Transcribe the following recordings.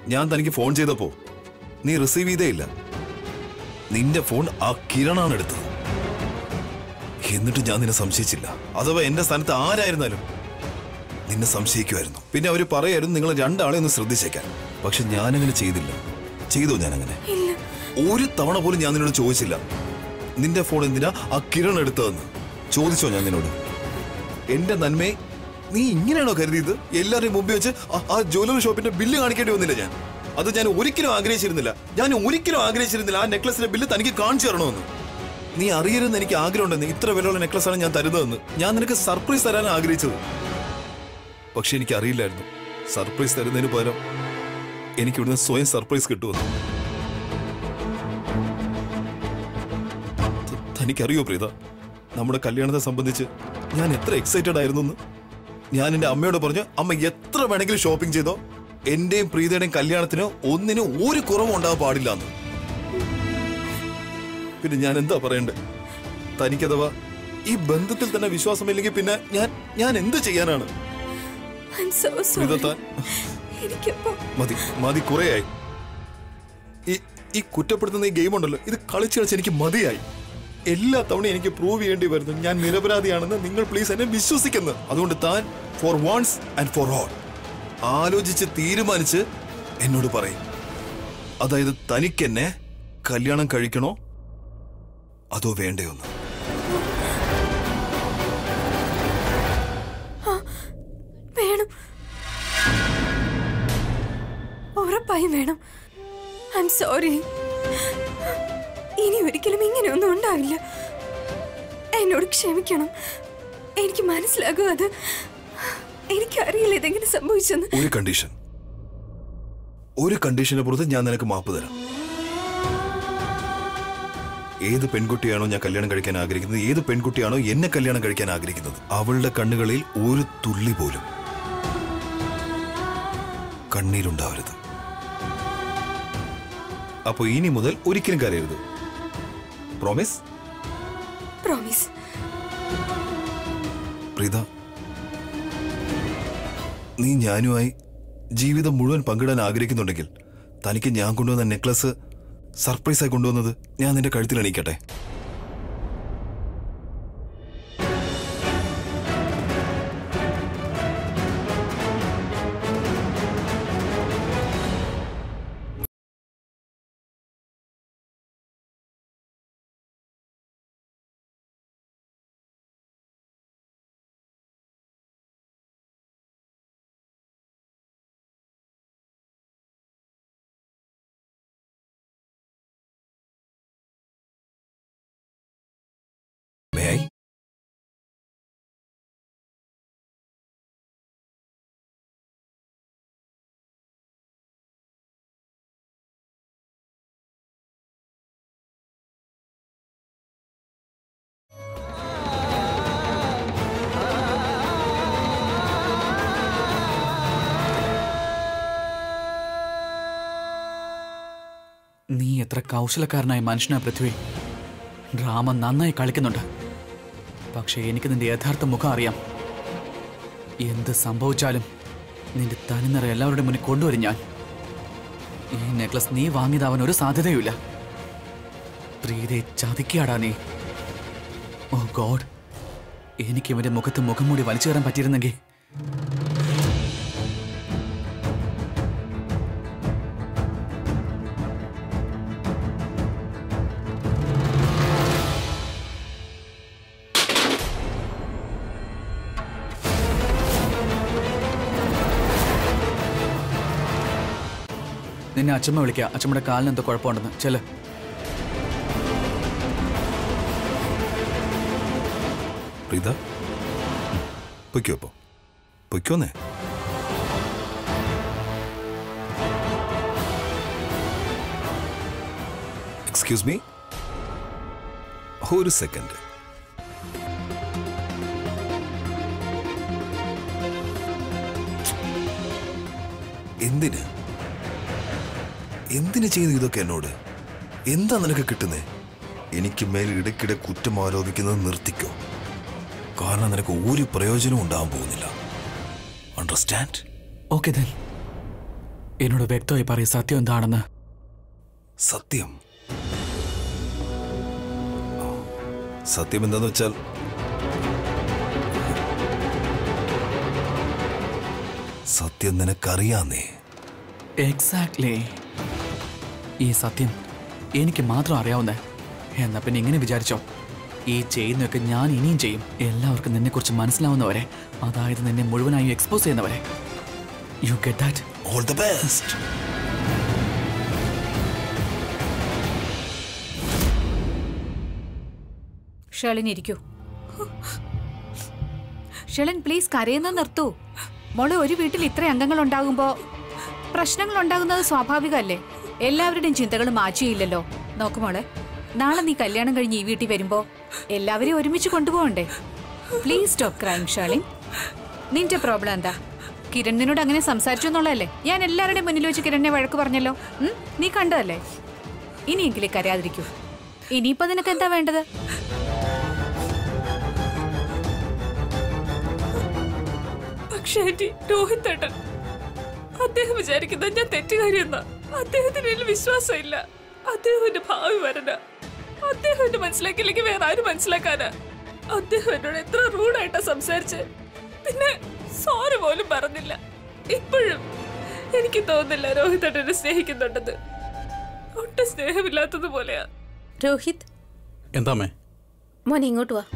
ഞാൻ തനിക്ക് ഫോൺ ചെയ്തപ്പോ നീ റിസീവ് ചെയ്തേ ഇല്ല നിന്റെ ഫോൺ ആ കിരണാണ് എടുത്തത് എന്നിട്ട് ഞാൻ നിന്നെ സംശയിച്ചില്ല അഥവാ എന്റെ സ്ഥാനത്ത് ആരായിരുന്നാലും നിന്നെ സംശയിക്കുമായിരുന്നു പിന്നെ അവര് പറയായിരുന്നു നിങ്ങൾ രണ്ടാളെ ഒന്ന് ശ്രദ്ധിച്ചേക്കാൻ പക്ഷെ ഞാനങ്ങനെ ചെയ്തില്ല ചെയ്തോ ഞാൻ അങ്ങനെ ഇല്ല ഒരു തവണ പോലും ഞാൻ നിന്നോട് ചോദിച്ചില്ല നിന്റെ ഫോൺ എന്തിനാ ആ കിരൺ എടുത്തതെന്ന് ചോദിച്ചോ ഞാൻ നിന്നോട് എന്റെ നന്മയെ നീ ഇങ്ങനെയാണോ കരുതിയത് എല്ലാവരുടെയും മുമ്പിൽ വെച്ച് ആ- ആ ജ്വല്ലറി ഷോപ്പിന്റെ ബില്ല് കാണിക്കേണ്ടി വന്നില്ല ഞാൻ അത് ഞാൻ ഒരിക്കലും ആഗ്രഹിച്ചിരുന്നില്ല ഞാൻ ഒരിക്കലും ആഗ്രഹിച്ചിരുന്നില്ല ആ നെക്ലസിന്റെ ബില്ല് തനിക്ക് കാണിച്ചു തരണമെന്ന് നീ അറിയരുതെന്ന് എനിക്ക് ആഗ്രഹമുണ്ടെന്ന് ഇത്ര വിലയുള്ള നെക്ലസ് ആണ് ഞാൻ തരുന്നതെന്ന് ഞാൻ നിനക്ക് സർപ്രൈസ് തരാനാണ് ആഗ്രഹിച്ചത് പക്ഷെ എനിക്ക് അറിയില്ലായിരുന്നു സർപ്രൈസ് തരുന്നതിന് പകരം എനിക്ക് ഇവിടുന്ന് സ്വയം സർപ്രൈസ് കിട്ടുമെന്ന് ത- തനിക്കറിയോ പ്രീത നമ്മുടെ കല്യാണത്തെ സംബന്ധിച്ച് ഞാൻ എത്ര എക്സൈറ്റഡ് ആയിരുന്നു എന്ന് ഞാൻ എന്റെ അമ്മയോട് പറഞ്ഞു അമ്മ എത്ര വേണമെങ്കിലും ഷോപ്പിംഗ് ചെയ്തോ എന്റെയും പ്രീതയുടെയും കല്യാണത്തിന് ഒന്നിനും ഒരു കുറവും ഉണ്ടാകാൻ പാടില്ല എന്ന് പിന്നെ ഞാൻ എന്താ പറയണ്ടേ തനിക്കഥവാ ഈ ബന്ധത്തിൽ തന്നെ വിശ്വാസമില്ലെങ്കിൽ പിന്നെ ഞാൻ ഞാൻ എന്ത് ചെയ്യാനാണ് I'm so sorry. പ്രീത താൻ എനിക്കിപ്പോ മതി മതി കുറേയായി ഈ ഈ കുറ്റപ്പെടുത്തുന്ന ഈ ഗെയിം ഉണ്ടല്ലോ ഇത് കളിച്ച് കളിച്ച് എനിക്ക് മതിയായി എല്ലാ തവണയും എനിക്ക് പ്രൂവ് ചെയ്യേണ്ടി വരുന്നു ഞാൻ നിരപരാധിയാണെന്ന് നിങ്ങൾ പ്ലീസ് എന്നെ വിശ്വസിക്കുന്നു അതുകൊണ്ട് താൻ for once and for all ആലോചിച്ച് തീരുമാനിച്ച് എന്നോട് പറയും അതായത് തനിക്കെന്നെ കല്യാണം കഴിക്കണോ അതോ വേണ്ടയോന്ന് വേണം ഉറപ്പായും വേണം ഐ എം സോറി ഇനി ഒരിക്കലും ഇങ്ങനെയൊന്നും ഉണ്ടാവില്ല എന്നോട് ക്ഷമിക്കണം എനിക്ക് മനസ്സിലാകും അത് എനിക്കറിയില്ല ഇതെങ്ങനെ സംഭവിച്ചെന്ന് ഒരു കണ്ടീഷൻ ഒരു കണ്ടീഷനെ പുറത്ത് ഞാൻ നിനക്ക് മാപ്പ് തരാം ഏത് പെൺകുട്ടിയാണോ ഞാൻ കല്യാണം കഴിക്കാൻ ആഗ്രഹിക്കുന്നത് ഏത് പെൺകുട്ടിയാണോ എന്നെ കല്യാണം കഴിക്കാൻ ആഗ്രഹിക്കുന്നത് അവളുടെ കണ്ണുകളിൽ ഒരു തുള്ളി പോലും കണ്ണീരുണ്ടാവരുത് അപ്പൊ ഇനി മുതൽ ഒരിക്കലും കരയരുത് പ്രോമിസ് പ്രോമിസ് പ്രീത നീ ഞാനുമായി ജീവിതം മുഴുവൻ പങ്കിടാൻ ആഗ്രഹിക്കുന്നുണ്ടെങ്കിൽ തനിക്ക് ഞാൻ കൊണ്ടുവന്ന നെക്ലസ് സർപ്രൈസായി കൊണ്ടുവന്നത് ഞാൻ നിന്റെ കഴുത്തിൽ അണിയിക്കട്ടെ May I? നീ എത്ര കൗശലക്കാരനായ മനുഷ്യനാ പൃഥ്വി ഡ്രാമ നന്നായി കളിക്കുന്നുണ്ട് പക്ഷെ എനിക്ക് നിന്റെ യഥാർത്ഥ മുഖം അറിയാം എന്ത് സംഭവിച്ചാലും നിന്റെ തനിനിറ എല്ലാവരുടെ മുന്നിൽ കൊണ്ടുവരും ഞാൻ ഈ നെക്ലസ് നീ വാങ്ങിയതാവാൻ ഒരു സാധ്യതയുമില്ല പ്രീതയെ ചതിക്കാടാ നീ ഓ ഗോഡ് എനിക്ക് ഇവന്റെ മുഖത്ത് മുഖം മൂടി വലിച്ചു കയറാൻ പറ്റിയിരുന്നെങ്കിൽ നിന്നെ അച്ഛമ്മ വിളിക്കുക അച്ഛമ്മയുടെ കാലിന് എന്തോ കുഴപ്പമുണ്ടെന്ന് ചെല് പ്രീത പൊയ്ക്കോ അപ്പോ പൊയ്ക്കോന്നേ എക്സ്ക്യൂസ് മീ ഒരു സെക്കൻഡ് എന്തിന് എന്തിന് ചെയ്തു ഇതൊക്കെ എന്നോട് എന്താ നിനക്ക് കിട്ടുന്നേ എനിക്ക് മേൽ ഇടയ്ക്കിടെ കുറ്റം ആരോപിക്കുന്നത് നിർത്തിക്കോ കാരണം നിനക്ക് ഒരു പ്രയോജനവും ഉണ്ടാകാൻ പോകുന്നില്ല അണ്ടർസ്റ്റാൻഡ് ഓക്കെ ദൻ എന്നോട് വ്യക്തമായി പറയും സത്യം എന്താണെന്ന് സത്യം സത്യം എന്താന്ന് വെച്ചാൽ സത്യം നിനക്കറിയാന്നേ എക്സാക്ട്ലി ഈ സത്യം എനിക്ക് മാത്രം അറിയാവുന്നേ എന്നാ പിന്നെ ഇങ്ങനെ വിചാരിച്ചോ ഈ ചെയ്യുന്നതൊക്കെ ഞാൻ ഇനിയും ചെയ്യും എല്ലാവർക്കും നിന്നെക്കുറിച്ച് മനസ്സിലാവുന്നവരെ അതായത് നിന്നെ മുഴുവനായും എക്സ്പോസ് ചെയ്യുന്നവരെ you get that all the best Shelin ഇരിക്കൂ ഷെളിൻ പ്ലീസ് കരയുന്നത് നിർത്തൂ മോളെ ഒരു വീട്ടിൽ ഇത്ര അംഗങ്ങൾ ഉണ്ടാകുമ്പോ പ്രശ്നങ്ങൾ ഉണ്ടാകുന്നത് സ്വാഭാവികമല്ലേ എല്ലാവരുടെയും ചിന്തകൾ മാറ്റിയില്ലല്ലോ നോക്ക് മോളെ നാളെ നീ കല്യാണം കഴിഞ്ഞ് ഈ വീട്ടിൽ വരുമ്പോ എല്ലാവരെയും ഒരുമിച്ച് കൊണ്ടുപോകണ്ടേ പ്ലീസ് സ്റ്റോപ്പ് ക്രൈം ഷേളിൻ നിന്റെ പ്രോബ്ലം എന്താ കിരൺ നിന്നോട് അങ്ങനെ സംസാരിച്ചു എന്നുള്ളതല്ലേ ഞാൻ എല്ലാവരുടെയും മുന്നിൽ വെച്ച് കിരണിനെ വഴക്ക് പറഞ്ഞല്ലോ ഉം? നീ കണ്ടതല്ലേ ഇനിയെങ്കിലും കരയാതിരിക്കൂ ഇനിയിപ്പോ നിനക്ക് എന്താ വേണ്ടത് പക്ഷേ ആന്റി രോഹിത് ഏട്ടൻ അദ്ദേഹം വിചാരിക്കുന്നത് ഞാൻ തെറ്റുകാരിയെന്ന അദ്ദേഹത്തിന് ഇതിൽ വിശ്വാസമില്ല അദ്ദേഹം എന്റെ ഭാവി വരന അദ്ദേഹം എന്നെ മനസ്സിലാക്കിയില്ലെങ്കിൽ വേറെ ആരും മനസ്സിലാക്കാനാ അദ്ദേഹം എന്നോട് എത്ര റൂഡായിട്ടാ സംസാരിച്ച് പിന്നെ സോറി പോലും പറഞ്ഞില്ല ഇപ്പോഴും എനിക്ക് തോന്നുന്നില്ല രോഹിത് ഏട്ടനെ സ്നേഹിക്കുന്നുണ്ടെന്ന് ഒട്ടും സ്നേഹമില്ലാത്തത് പോലെയാ രോഹിത് എന്താമേ മോനെ ഇങ്ങോട്ട് വാ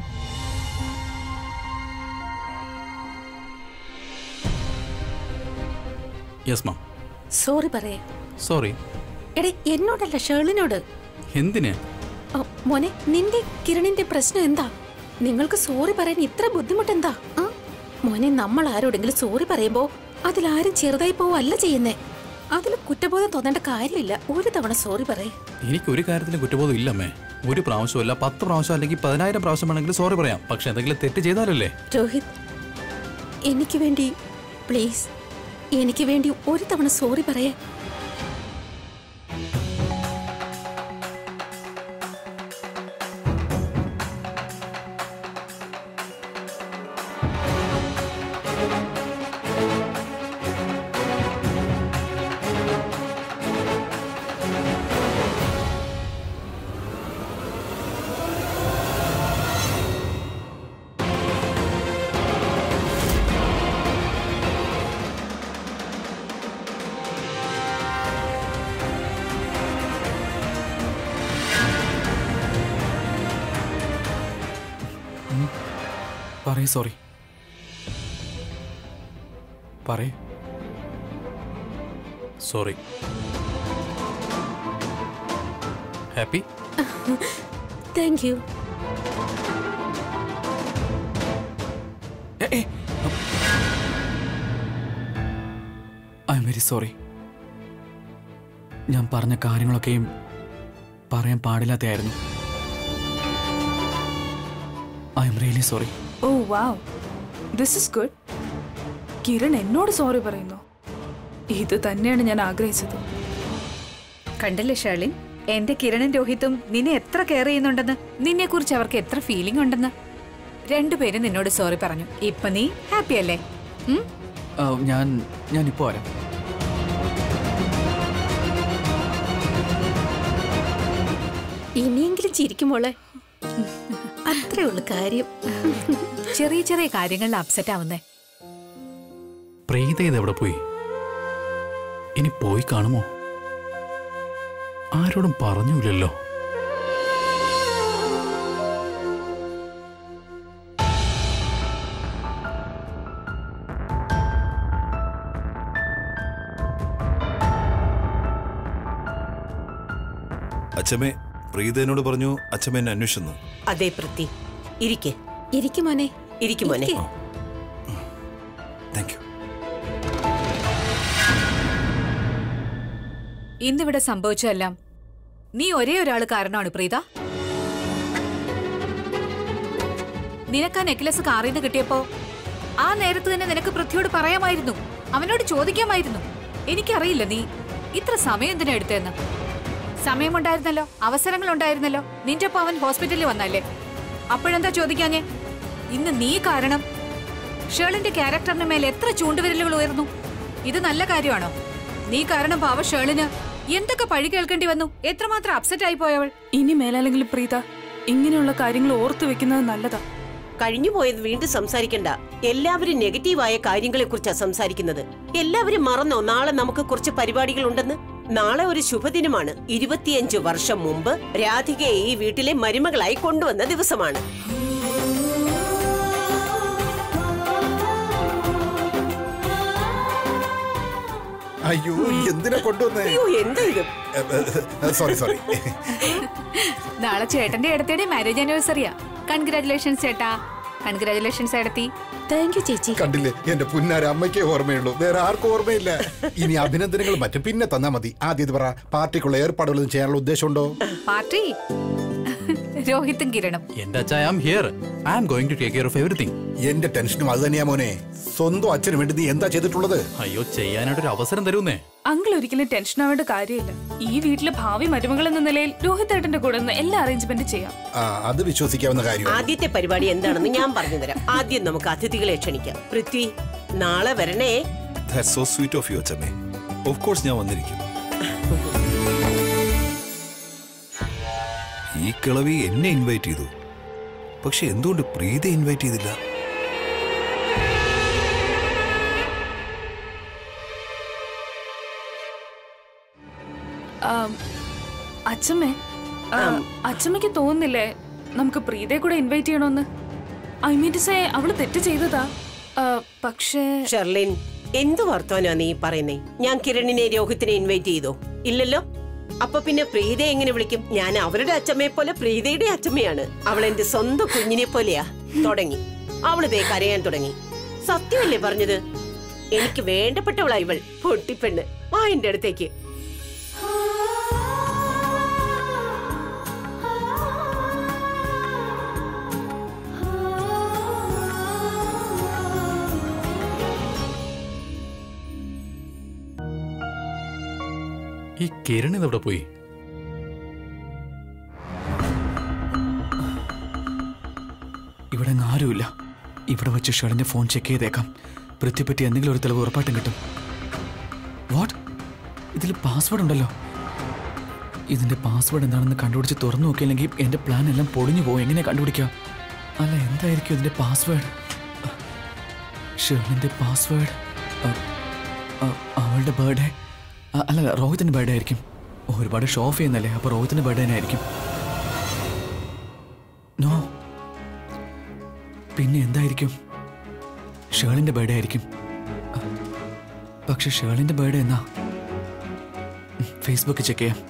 യെസ് മാം സോറി പറയേ സോറി എടേ എന്നോടല്ല ഷേളിനോട് എന്തിന് ഓ, മോനെ നിന്റെ കിരണിന്റെ പ്രശ്നം എന്താ നിങ്ങൾക്ക് സോറി പറയാൻ ഇത്ര ബുദ്ധിമുട്ട് എന്താ ആ? മോനെ നമ്മൾ ആരോടെങ്കിലും സോറി പറയുമ്പോ അതിലാരും ചെറുതായി പോവല്ല ചെയ്യുന്നേ അതിൽ കുറ്റബോധം തോന്നേണ്ട കാര്യമില്ല ഒരു തവണ സോറി പറയേ എനിക്ക് ഒരു കാര്യത്തിലും കുറ്റബോധം ഇല്ലമ്മേ ഒരു പ്രാവശ്യമല്ല പത്ത് പ്രാവശ്യം അല്ലെങ്കിൽ പതിനായിരം പ്രാവശ്യം വേണമെങ്കിൽ സോറി പറയാം പക്ഷെ എന്തെങ്കിലും തെറ്റ് ചെയ്താലല്ലേ രോഹിത് എനിക്ക് വേണ്ടി പ്ലീസ് എനിക്ക് വേണ്ടി ഒരു തവണ സോറി പറയേ പറയൂ സോറി പറയൂ sorry happy thank you I'm very sorry ഞാൻ പറഞ്ഞ കാര്യങ്ങളൊക്കെയും പറയാൻ പാടില്ലാത്തയായിരുന്നു I'm really sorry oh wow this is good Kiran എന്നോട് സോറി പറയുന്നു ഇത് തന്നെയാണ് ഞാൻ ആഗ്രഹിച്ചത് കണ്ടില്ലേ ഷേളിൻ എന്റെ കിരണും രോഹിത്തും നിന്നെ എത്ര കെയർ ചെയ്യുന്നുണ്ടെന്ന് നിന്നെ കുറിച്ച് അവർക്ക് എത്ര ഫീലിംഗ് ഉണ്ടെന്ന് രണ്ടുപേരും നിന്നോട് സോറി പറഞ്ഞു ഇപ്പൊ നീ ഹാപ്പി അല്ലേ ഉം? ആ, ഞാൻ ഞാൻ ഇപ്പോൾ വരാം ഇനിയെങ്കിലും ചിരിക്കുമോളെ അത്രേ ഉള്ളു കാര്യം ചെറിയ ചെറിയ കാര്യങ്ങളിൽ അപ്സെറ്റ് ആവുന്നേ പ്രീത ഇത് എവിടെ പോയി ഇനി പോയി കാണുമോ ആരോടും പറഞ്ഞില്ലല്ലോ അച്ഛമ്മേ പ്രീത എന്നോട് പറഞ്ഞു അച്ഛമ്മ എന്നെ അന്വേഷിച്ചെന്ന് അതെ പൃഥ്വി ഇരിക്കെ ഇരിക്കും മോനെ ഇരിക്കും മോനെ ഇരിക്ക്. താങ്ക് യു ഇന്നിവിടെ സംഭവിച്ചതെല്ലാം നീ ഒരേ ഒരാൾ കാരണമാണ് പ്രീത നിനക്ക് ആ നെക്ലസ് കാറിൽ നിന്ന് കിട്ടിയപ്പോ ആ നേരത്ത് തന്നെ നിനക്ക് പൃഥ്വിയോട് പറയാമായിരുന്നു അവനോട് ചോദിക്കാമായിരുന്നു എനിക്കറിയില്ല നീ ഇത്ര സമയം എന്തിനാ എടുത്തതെന്ന് സമയമുണ്ടായിരുന്നല്ലോ അവസരങ്ങൾ ഉണ്ടായിരുന്നല്ലോ നിന്റെ ഒപ്പം അവൻ ഹോസ്പിറ്റലിൽ വന്നല്ലേ അപ്പോഴെന്താ ചോദിക്കാഞ്ഞേ ഇന്ന് നീ കാരണം ഷേളിന്റെ ക്യാരക്ടറിന് മേലെ എത്ര ചൂണ്ടുവിരലുകൾ ഉയർന്നു ഇത് നല്ല കാര്യമാണോ നീ കാരണം പാവ ഷേളിന് എന്തൊക്കെ പഴി കേൾക്കേണ്ടി വന്നു എത്രമാത്രം അപ്സെറ്റ് ആയി പോയവൾ ഇനി മേലാലെങ്കിലും പ്രീത ഇങ്ങനെയുള്ള കാര്യങ്ങൾ ഓർത്തു വെക്കുന്നത് നല്ലതാ കഴിഞ്ഞു പോയത് വീണ്ടും സംസാരിക്കണ്ട എല്ലാവരും നെഗറ്റീവായ കാര്യങ്ങളെ കുറിച്ചാണ് സംസാരിക്കുന്നത് എല്ലാവരും മറന്നോ നാളെ നമുക്ക് കുറച്ച് പരിപാടികൾ ഉണ്ടെന്ന് നാളെ ഒരു ശുഭദിനമാണ് ഇരുപത്തിയഞ്ച് വർഷം മുമ്പ് രാധികയെ ഈ വീട്ടിലെ മരുമകളായി കൊണ്ടുവന്ന ദിവസമാണ് അയ്യോ എന്തിനാ കൊണ്ടുവന്നേ അയ്യോ എന്താ ഇത് സോറി സോറി നാളെ ചേട്ടന്റെ ഇടത്തേടെ മാരേജ് ആനിവേഴ്സറിയാ കൺഗ്രാറ്റുലേഷൻസ് ചേട്ടാ കൺഗ്രാറ്റുലേഷൻസ് ഏടത്തി താങ്ക് യു ചേച്ചി കണ്ടില്ലേ എന്റെ പുന്നാര അമ്മയ്ക്കേ ഓർമ്മയുള്ളൂ വേറെ ആർക്കും ഓർമ്മയില്ല ഇനി അഭിനന്ദനങ്ങൾ മറ്റും പിന്നെ തന്നാ മതി ആദ്യം ഇത് പറ പാർട്ടിക്കുള്ള ഏർപ്പാടുകളൊന്നും ചെയ്യാനുള്ള ഉദ്ദേശമുണ്ടോ പാർട്ടി രോഹിത്തും കിരണും എന്റെ അച്ഛ I am here I am going to take care of everything എന്റെ ടെൻഷനും അത് തന്നെയാ മോനെ സ്വന്തം അച്ഛന് വേണ്ടി നീ എന്താ ചെയ്തിട്ടുള്ളത് അയ്യോ ചെയ്യാനായിട്ടൊരു അവസരം തരുന്നേ അങ്കിൾ ഒരിക്കലും ടെൻഷൻ ആവേണ്ട കാര്യമില്ല ഈ വീട്ടിലെ ഭാവി മരുമകൾ എന്ന നിലയിൽ രോഹിത് ഏട്ടന്റെ കൂടെ നിന്ന് എല്ലാ അറേഞ്ച്മെന്റ് ചെയ്യാം ആ അത് വിശ്വസിക്കാവുന്ന കാര്യമാണ് ആദ്യത്തെ പരിപാടി എന്താണെന്ന് ഞാൻ പറഞ്ഞുതരാം ആദ്യം നമുക്ക് അതിഥികളെ ക്ഷണിക്കാം പൃഥ്വി നാളെ വരണേ that's so sweet of you അച്ഛമ്മേ ഓഫ് കോഴ്സ് ഞാൻ വന്നിരിക്കും ഈ കിളവി എന്നെ ഇൻവൈറ്റ് ചെയ്തു പക്ഷെ എന്തുകൊണ്ട് പ്രീതി ഇൻവൈറ്റ് ചെയ്തില്ല ആം, അച്ഛമ്മേ ആ, അച്ഛമ്മയ്ക്ക് തോന്നുന്നില്ലേ നമുക്ക് പ്രീതയെ കൂടെ ഇൻവൈറ്റ് ചെയ്യണമെന്ന് ഐ മീൻ ടു സേ അവള് തെറ്റ് ചെയ്തതാ ആ, പക്ഷേ ഷെർലിൻ എന്ത് വർത്തമാനാ നീ പറയുന്നേ ഞാൻ കിരണിനെ രോഹിത്തിനെ ഇൻവൈറ്റ് ചെയ്തോ ഇല്ലല്ലോ അപ്പൊ പിന്നെ പ്രീതയെ എങ്ങനെ വിളിക്കും ഞാൻ അവരുടെ അച്ഛമ്മയെ പോലെ പ്രീതയുടെ അച്ഛമ്മയാണ് അവൾ എന്റെ സ്വന്തം കുഞ്ഞിനെ പോലെയാ തുടങ്ങി അവള് ദേ കരയാൻ തുടങ്ങി സത്യമല്ലേ പറഞ്ഞത് എനിക്ക് വേണ്ടപ്പെട്ടവളാ ഇവൾ പൊട്ടിപ്പെണ്ണ് വാ എന്റെ അടുത്തേക്ക് ഈ കിരൺ ഇതെവിടെ പോയി ഇവിടെ അങ്ങ് ആരുമില്ല ഇവിടെ വെച്ച് ഷെളിന്റെ ഫോൺ ചെക്ക് ചെയ്തേക്കാം പറ്റി എന്തെങ്കിലും ഒരു തെളിവ് ഉറപ്പായിട്ടും കിട്ടും വാട്ട് ഇതിൽ പാസ്വേഡ് ഉണ്ടല്ലോ ഇതിന്റെ പാസ്വേഡ് എന്താണെന്ന് കണ്ടുപിടിച്ച് തുറന്നു നോക്കിയില്ലെങ്കിൽ എന്റെ പ്ലാൻ എല്ലാം പൊളിഞ്ഞു പോകും എങ്ങനെ കണ്ടുപിടിക്കാം അല്ല എന്തായിരിക്കും ഇതിന്റെ പാസ്വേഡ് ഷെളിന്റെ പാസ്വേഡ് അവളുടെ ബർത്ത്ഡേ അല്ല അല്ല, രോഹിത്തിന്റെ ബർത്ത്ഡേ ആയിരിക്കും ഒരുപാട് ഷോ ഓഫ് ചെയ്യുന്നല്ലേ അപ്പൊ രോഹിത്തിന്റെ ബർത്ത്ഡേ തന്നെ ആയിരിക്കും നോ പിന്നെ എന്തായിരിക്കും ഷേളിന്റെ ബർത്ത്ഡേ ആയിരിക്കും പക്ഷെ ഷേളിന്റെ ബർത്ത്ഡേ എന്നാ ഉം, ഫേസ്ബുക്ക് ചെക്ക് ചെയ്യാം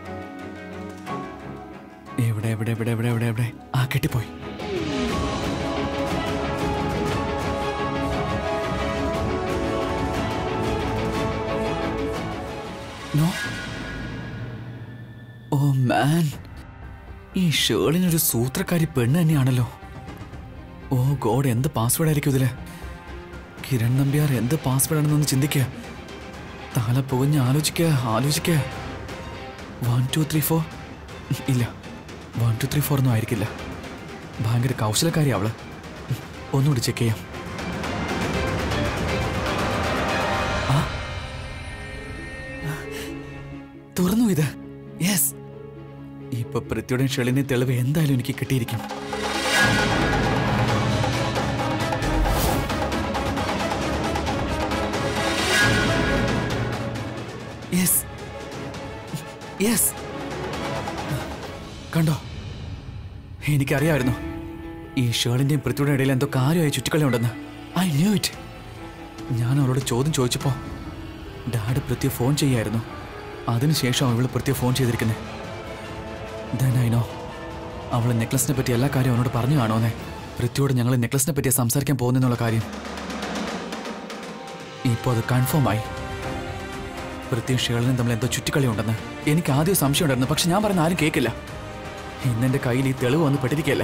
എവിടെ എവിടെ എവിടെ എവിടെ എവിടെ എവിടെ ആ കെട്ടിപ്പോയി നോ ഓ മാൻ ഈ ഷേളിനൊരു സൂത്രക്കാരി പെണ്ണ് തന്നെയാണല്ലോ ഓ ഗോഡ് എന്ത് പാസ്വേഡ് ആയിരിക്കും ഇതില് കിരൺ നമ്പ്യാർ എന്ത് പാസ്വേഡ് ആണെന്നൊന്ന് ചിന്തിക്കുക തല പുകഞ്ഞ് ആലോചിക്കുക ആലോചിക്കുക വൺ ടു ത്രീ ഫോർ ഇല്ല വൺ ടു ത്രീ ഫോർ ഒന്നും ആയിരിക്കില്ല ഭയങ്കര കൗശലക്കാരി അവള് ഒന്നുകൂടി ചെക്ക് ചെയ്യാം ആ. തുറന്നു ഇത് യെസ് ഇപ്പൊ പൃഥ്വിയുടെ ഷെളിനെ തെളിവ് എന്തായാലും എനിക്ക് കിട്ടിയിരിക്കും യെസ് യെസ് കണ്ടോ എനിക്കറിയാമായിരുന്നു ഈ ഷേളിന്റെയും പൃഥ്വിയുടെ ഇടയിൽ എന്തോ കാര്യമായ ചുറ്റിക്കളി ഉണ്ടെന്ന് ഐ ന്യൂ ഇറ്റ് ഞാൻ അവളോട് ചോദ്യം ചോദിച്ചപ്പോ ഡാഡ് പൃഥ്വി ഫോൺ ചെയ്യായിരുന്നു അതിനുശേഷം അവൾ പൃഥ്വി ഫോൺ ചെയ്തിരിക്കുന്നത് ദൻ ഐ നോ അവൾ നെക്ലസിനെ പറ്റി എല്ലാ കാര്യവും അവനോട് പറഞ്ഞു കാണുമെന്നേ പൃഥ്വിയോട് ഞങ്ങൾ നെക്ലസിനെ പറ്റി സംസാരിക്കാൻ പോകുന്നെന്നുള്ള കാര്യം ഇപ്പോൾ അത് കൺഫേം ആയി പൃഥ്വിയും ഷേളിനും തമ്മിൽ എന്തോ ചുറ്റിക്കളി ഉണ്ടെന്ന് എനിക്ക് ആദ്യം സംശയം ഉണ്ടായിരുന്നു പക്ഷെ ഞാൻ പറഞ്ഞ ആരും കേൾക്കില്ല ഇന്നെന്റെ കയ്യിൽ ഈ തെളിവ് വന്ന് പെട്ടിരിക്കല്ലേ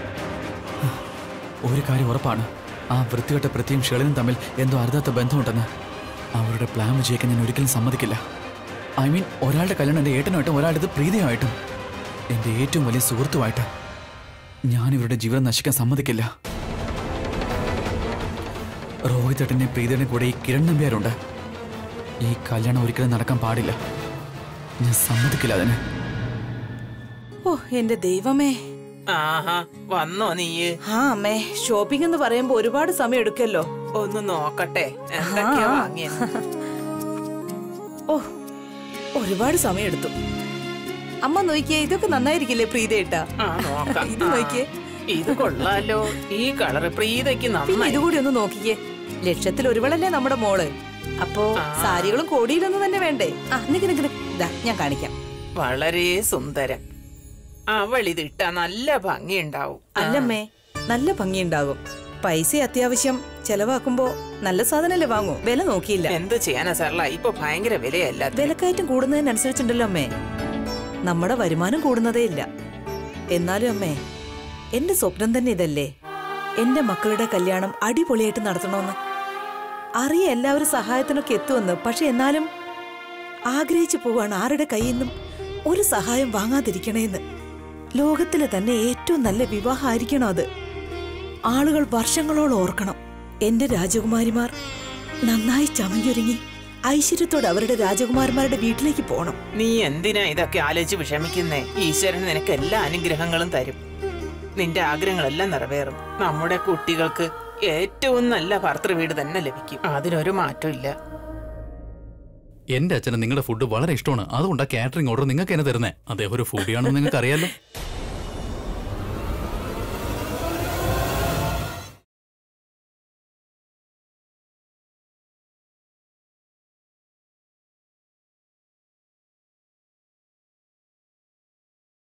ഒരു കാര്യം ഉറപ്പാണ് ആ വൃത്തികെട്ട പൃഥ്വിയും ഷേളിനും തമ്മിൽ എന്തോ അരുതാത്ത ബന്ധമുണ്ടെന്ന് അവരുടെ പ്ലാൻ വിജയിക്കാൻ ഞാൻ ഒരിക്കലും സമ്മതിക്കില്ല ഐ മീൻ ഒരാളുടെ കല്യാണം എൻ്റെ ഏട്ടനുമായിട്ടും ഒരാളുടെ പ്രീതിയുമായിട്ടും എൻ്റെ ഏറ്റവും വലിയ സുഹൃത്തുമായിട്ട് ഞാൻ ഇവരുടെ ജീവിതം നശിക്കാൻ സമ്മതിക്കില്ല റോഹിത് ഏട്ടൻ്റെ പ്രീതിയുടെ കൂടെ ഈ കിരൺ നമ്പ്യാരുണ്ട് ഈ കല്യാണം ഒരിക്കലും നടക്കാൻ പാടില്ല ഞാൻ സമ്മതിക്കില്ല അതിന് ഓ എന്റെ ദൈവമേ ആഹാ വന്നോ നീയ് ആ അമ്മേ ഷോപ്പിംഗ് എന്ന് പറയുമ്പോ ഒരുപാട് സമയം എടുക്കല്ലോ ഒന്ന് നോക്കട്ടെ എന്തൊക്കെയാ ആ. വാങ്ങിയത് ഓ ഒരുപാട് സമയം എടുത്തു അമ്മ നോക്കിയേ ഇതൊക്കെ നന്നായിരിക്കില്ലേ പ്രീതേട്ടാ ആ നോക്കാം ഇത് നോക്കിയേ ഇത് കൊള്ളാലോ ഈ കളറ് പ്രീതയ്ക്ക് പിന്നെ നന്നായി ഇതുകൂടി ഒന്ന് നോക്കിക്കേ ലക്ഷത്തിൽ ഒരുവളല്ലേ നമ്മുടെ മോള് അപ്പോ ആ. സാരികളും കോടിയിലൊന്നും തന്നെ വേണ്ടേ ആ നിക്ക് നിക്ക് നിക്ക്. ദാ ഞാൻ കാണിക്കാം വളരെ സുന്ദരം അവൾ ഇതിട്ട നല്ല ഭംഗിയുണ്ടാവും അല്ലമ്മേ നല്ല ഭംഗിയുണ്ടാകും പൈസ അത്യാവശ്യം ചെലവാക്കുമ്പോ നല്ല സാധനല്ലേ വാങ്ങൂ വില നോക്കിയില്ല എന്ത് ചെയ്യാനാ സർല ഇപ്പൊ ഭയങ്കര വിലയല്ല വിലക്കയറ്റം കൂടുന്നതിനനുസരിച്ചുണ്ടല്ലോ അമ്മേ നമ്മുടെ വരുമാനം കൂടുന്നതേ ഇല്ല എന്നാലും അമ്മേ എന്റെ സ്വപ്നം തന്നെ ഇതല്ലേ എന്റെ മക്കളുടെ കല്യാണം അടിപൊളിയായിട്ട് നടത്തണമെന്ന് അറിയ എല്ലാവരും സഹായത്തിനൊക്കെ എത്തുമെന്ന് പക്ഷെ എന്നാലും ആഗ്രഹിച്ചു പോവാണ് ആരുടെ കയ്യിൽ നിന്നും ഒരു സഹായം വാങ്ങാതിരിക്കണേന്ന് ലോകത്തിലെ തന്നെ ഏറ്റവും നല്ല വിവാഹമായിരിക്കണം അത് ആളുകൾ വർഷങ്ങളോളം ഓർക്കണം എന്റെ രാജകുമാരിമാർ നന്നായി ചമഞ്ഞൊരുങ്ങി ഐശ്വര്യത്തോടെ അവരുടെ രാജകുമാരന്മാരുടെ വീട്ടിലേക്ക് പോണം നീ എന്തിനാ ഇതൊക്കെ ആലോചിച്ച് വിഷമിക്കുന്നേ ഈശ്വരൻ നിനക്ക് എല്ലാ അനുഗ്രഹങ്ങളും തരും നിന്റെ ആഗ്രഹങ്ങളെല്ലാം നിറവേറും നമ്മുടെ കുട്ടികൾക്ക് ഏറ്റവും നല്ല ഭർത്തൃ വീട് തന്നെ ലഭിക്കും അതിനൊരു മാറ്റവും ഇല്ല എന്റെ അച്ഛന് നിങ്ങളുടെ ഫുഡ് വളരെ ഇഷ്ടമാണ് അതുകൊണ്ടാ കാറ്ററിംഗ് ഓർഡർ നിങ്ങൾക്ക് എന്നെ തരുന്നേ അദ്ദേഹം ഒരു ഫുഡിയാണെന്ന് നിങ്ങൾക്ക് അറിയാലോ